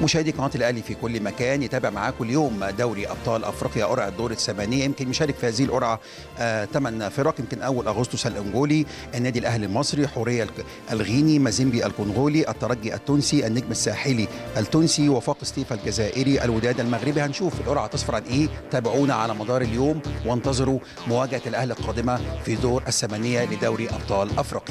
مشاهدي قناه الاهلي في كل مكان يتابع معاكم اليوم دوري ابطال افريقيا قرعه الدور الثمانيه يمكن مشارك في هذه القرعه ثمان آه فرق يمكن اول اغسطس الانجولي النادي الاهلي المصري حوريه الغيني مازيمبي الكونغولي الترجي التونسي النجم الساحلي التونسي وفاق ستيفا الجزائري الوداد المغربي هنشوف القرعه تصفر عن ايه تابعونا على مدار اليوم وانتظروا مواجهه الاهلي القادمه في دور الثمانيه لدوري ابطال افريقيا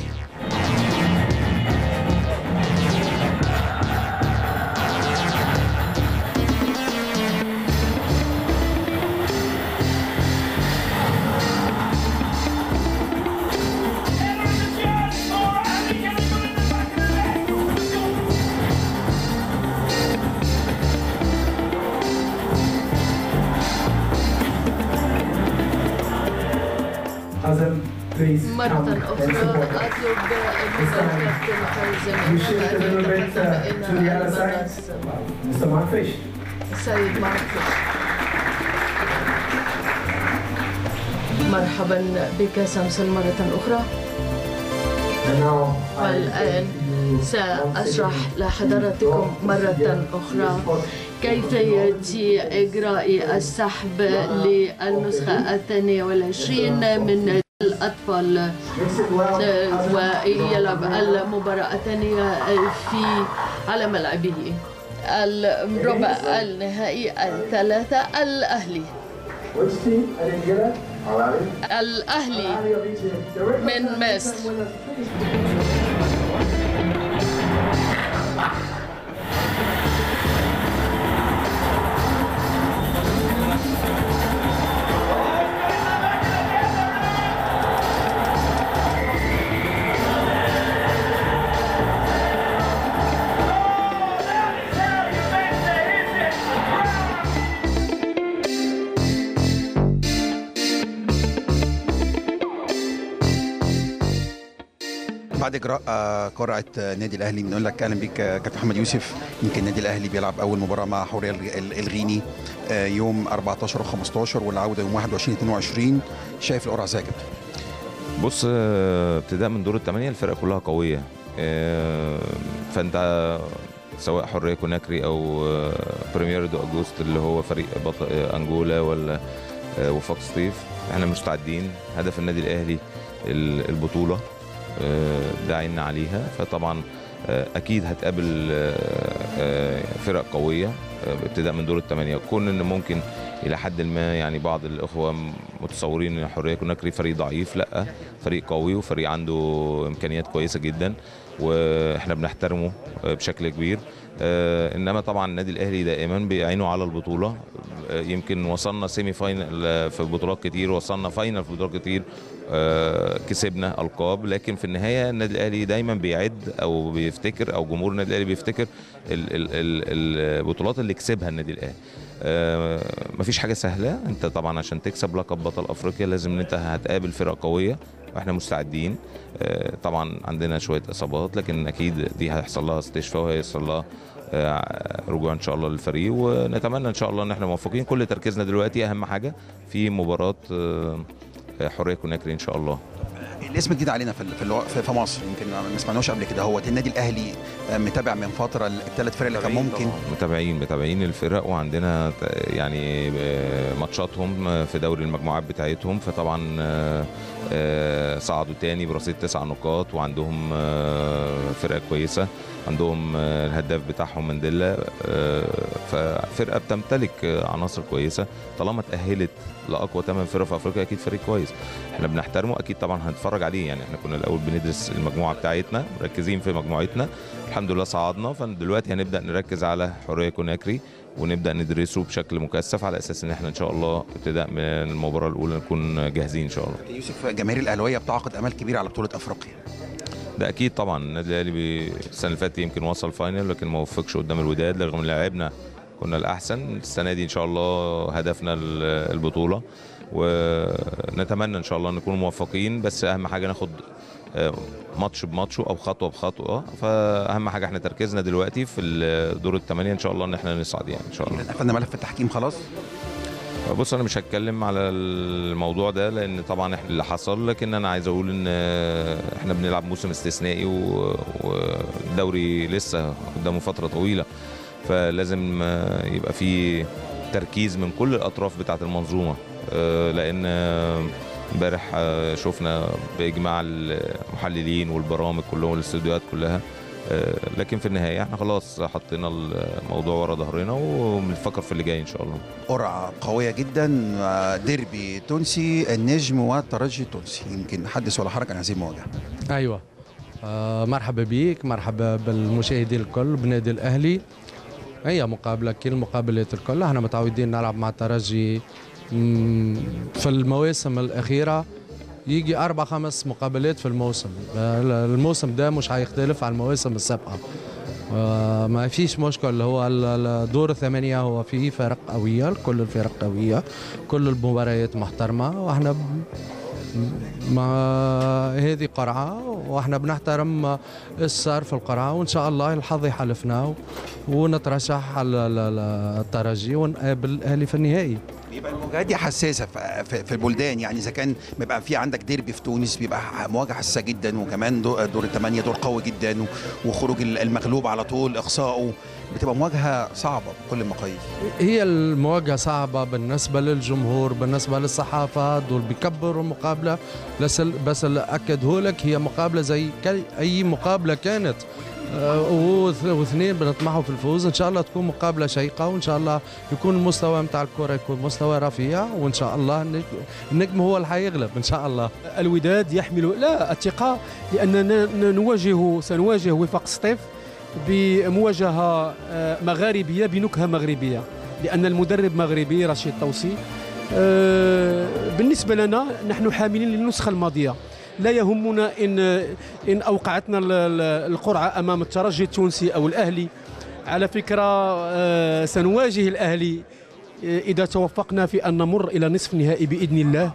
مرة أخرى أطلب من الكابتن حازم أن يتقدم إلى المنصة Mr. Markfish. السيد معك مرحبا بك سامسون مرة أخرى And now I والآن سأشرح لحضراتكم مرة أخرى كيف يأتي إجراء السحب للنسخة الثانية والعشرين من الأطفال ويلعب المباراة الثانية في على ملعبه الربع النهائي الثلاثة الأهلي Which team? I didn't get it. Alright. الأهلي Alright, of each team. The red من button, مصر. come with us, please. بعد اجراء آه، قرعه آه، النادي الاهلي بنقول لك اهلا بيك آه، كابتن محمد يوسف يمكن النادي الاهلي بيلعب اول مباراه مع حوريه الغ- ال- الغيني آه، يوم 14 و15 والعوده يوم 21 22 شايف القرعه ازاي يا كابتن؟ بص آه، ابتداء من دور الثمانيه الفرق كلها قويه آه، فانت سواء حريه كوناكري او آه، بريمير دو اجوست اللي هو فريق بطل آه، انجولا ولا آه، وفاق سطيف احنا مستعدين هدف النادي الاهلي ال- البطوله آه، داعينا عليها فطبعا آه، اكيد هتقابل آه، آه، فرق قويه آه، ابتداء من دور الثمانيه كون ان ممكن الى حد ما يعني بعض الاخوه متصورين ان حريه كوناكري فريق ضعيف لا فريق قوي وفريق عنده امكانيات كويسه جدا واحنا بنحترمه آه، بشكل كبير آه، انما طبعا النادي الاهلي دائما بيعينه على البطوله آه، يمكن وصلنا سيمي فاينل آه، في بطولات كتير وصلنا فاينل في بطولات كتير آه، كسبنا القاب لكن في النهايه النادي الاهلي دايما بيعد او بيفتكر او جمهور النادي الاهلي بيفتكر ال- ال- ال- البطولات اللي كسبها النادي الاهلي آه، مفيش حاجه سهله انت طبعا عشان تكسب لقب بطل افريقيا لازم ان انت هتقابل فرق قويه واحنا مستعدين آه، طبعا عندنا شويه اصابات لكن اكيد دي هيحصل لها استشفاء وهيحصل لها آه، رجوع ان شاء الله للفريق ونتمنى ان شاء الله ان احنا موفقين كل تركيزنا دلوقتي اهم حاجه في مباراه آه، حريه كوناكري ان شاء الله الاسم جديد علينا في ال- في الو- في في مصر يمكن ما سمعناش قبل كده هو النادي الاهلي آه، متابع من فتره الثلاث فرق اللي كان ممكن متابعين متابعين الفرق وعندنا ت- يعني آه، ماتشاتهم آه، في دوري المجموعات بتاعتهم فطبعا آه، آه، صعدوا تاني برصيد تسع نقاط وعندهم آه، فرقه كويسه عندهم آه، الهداف بتاعهم منديلا آه، ففرقه بتمتلك آه، عناصر كويسه طالما تاهلت لاقوى ثمان فرق في افريقيا اكيد فريق كويس احنا بنحترمه اكيد طبعا هنتفرج عليه يعني احنا كنا الاول بندرس المجموعه بتاعتنا مركزين في مجموعتنا الحمد لله صعدنا فدلوقتي هنبدا نركز على حريه كوناكري ونبدا ندرسه بشكل مكثف على اساس ان احنا ان شاء الله ابتداء من المباراه الاولى نكون جاهزين ان شاء الله يوسف جماهير الاهلاويه بتعقد امال كبيره على بطوله افريقيا ده اكيد طبعا النادي الاهلي بي- السنه اللي فاتت يمكن وصل فاينل لكن ما وفقش قدام الوداد رغم ان لعبنا كنا الاحسن السنه دي ان شاء الله هدفنا ال- البطوله ونتمنى ان شاء الله نكون موفقين بس اهم حاجه ناخد آه، ماتش بماتشه او خطوه بخطوه فاهم حاجه احنا تركيزنا دلوقتي في الدور الثمانيه ان شاء الله ان احنا نصعد يعني ان شاء الله قفلنا ملف التحكيم خلاص بص انا مش هتكلم على الموضوع ده لان طبعا احنا اللي حصل لكن انا عايز اقول ان احنا بنلعب موسم استثنائي و- والدوري لسه قدامه فتره طويله فلازم آه، يبقى في تركيز من كل الاطراف بتاعه المنظومه آه، لان آه، امبارح آه، شفنا باجماع المحللين والبرامج كلهم والاستوديوهات كلها آه، لكن في النهايه احنا خلاص حطينا الموضوع ورا ظهرنا وبنفكر في اللي جاي ان شاء الله قرعة قوية جدا آه، ديربي تونسي النجم والترجي التونسي يمكن حدث ولا حرج عن هذه المواجهة ايوه آه مرحبا بيك مرحبا بالمشاهدين الكل بنادي الاهلي هي مقابله كل المقابلات الكل احنا متعودين نلعب مع الترجي مم، في المواسم الاخيره يجي اربع خمس مقابلات في الموسم آه، الموسم ده مش هيختلف عن المواسم السابقه آه، ما فيش مشكل اللي هو ال- ال- دور الثمانية هو فيه فرق قوية كل الفرق قوية كل المباريات محترمة واحنا ب- ما هذه قرعة واحنا بنحترم السار في القرعة وان شاء الله الحظ يحالفنا ونترشح على ال- ال- الترجي ونقابل الاهلي في النهائي بيبقى المواجهات دي حساسة في- في في البلدان يعني إذا كان بيبقى في عندك ديربي في تونس بيبقى مواجهة حساسة جدا وكمان دو- دور الثمانية دور قوي جدا و- وخروج المغلوب على طول إقصائه بتبقى مواجهة صعبة بكل المقاييس هي المواجهة صعبة بالنسبة للجمهور بالنسبة للصحافة دول بيكبروا المقابلة بس بس اللي أكده لك هي مقابلة زي كي- أي مقابلة كانت آه، وث- واثنين بنطمحوا في الفوز ان شاء الله تكون مقابله شيقه وان شاء الله يكون المستوى نتاع الكره يكون مستوى رفيع وان شاء الله النجم- النجم هو اللي حيغلب ان شاء الله الوداد يحمل لا الثقة لأننا ن- نواجه سنواجه وفاق سطيف بمواجهة آه، مغاربية بنكهة مغربية لأن المدرب مغربي رشيد طوسي آه، بالنسبة لنا نحن حاملين للنسخة الماضية لا يهمنا إن إن أوقعتنا ال- ال- القرعة أمام الترجي التونسي أو الأهلي على فكرة آه، سنواجه الأهلي آه، إذا توفقنا في أن نمر إلى نصف النهائي بإذن الله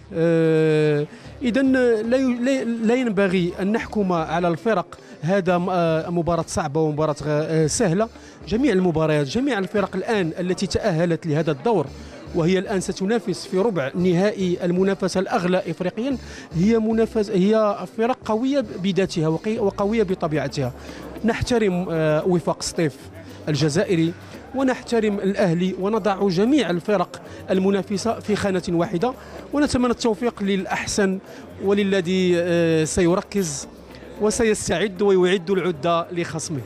إذا لا ي- لا- لا ينبغي أن نحكم على الفرق هذا م- آه، مباراة صعبة ومباراة آه، سهلة جميع المباريات جميع الفرق الآن التي تأهلت لهذا الدور وهي الآن ستنافس في ربع نهائي المنافسة الأغلى إفريقيا هي منافسة هي فرق قوية بذاتها وقي- وقوية بطبيعتها نحترم آه، وفاق سطيف الجزائري ونحترم الأهلي ونضع جميع الفرق المنافسة في خانة واحدة ونتمنى التوفيق للأحسن وللذي آه، سيركز وسيستعد ويعد العدة لخصمه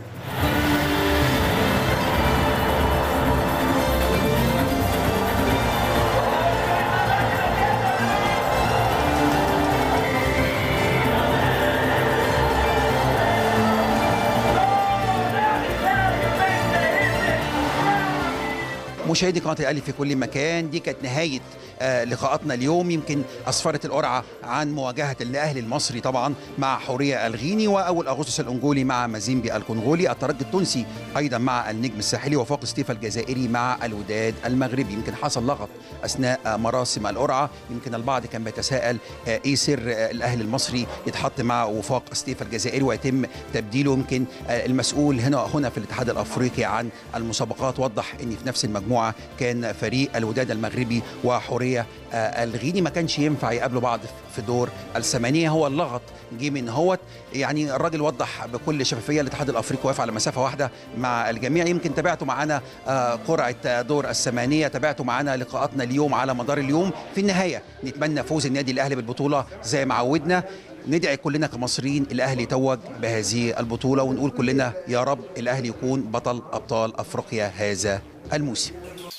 مشاهدي قناه الاهلي في كل مكان دي كانت نهايه آه، لقاءاتنا اليوم يمكن اسفرت القرعه عن مواجهه الاهلي المصري طبعا مع حوريه الغيني واول اغسطس الانجولي مع مازيمبي الكونغولي الترجي التونسي ايضا مع النجم الساحلي وفاق ستيفا الجزائري مع الوداد المغربي يمكن حصل لغط اثناء آه، مراسم القرعه يمكن البعض كان بيتساءل آه، ايه سر آه، الاهلي المصري يتحط مع وفاق ستيفا الجزائري ويتم تبديله يمكن آه، المسؤول هنا هنا في الاتحاد الافريقي عن المسابقات وضح ان في نفس المجموعه كان فريق الوداد المغربي وحوريه آه، الغيني ما كانش ينفع يقابلوا بعض في دور الثمانيه هو اللغط جه من هوت يعني الراجل وضح بكل شفافيه الاتحاد الافريقي واقف على مسافه واحده مع الجميع يمكن تابعتوا معانا آه، قرعه آه، دور الثمانيه تابعتوا معانا لقاءاتنا اليوم على مدار اليوم في النهايه نتمنى فوز النادي الاهلي بالبطوله زي ما عودنا ندعي كلنا كمصريين الاهلي يتوج بهذه البطوله ونقول كلنا يا رب الاهلي يكون بطل ابطال افريقيا هذا الموسم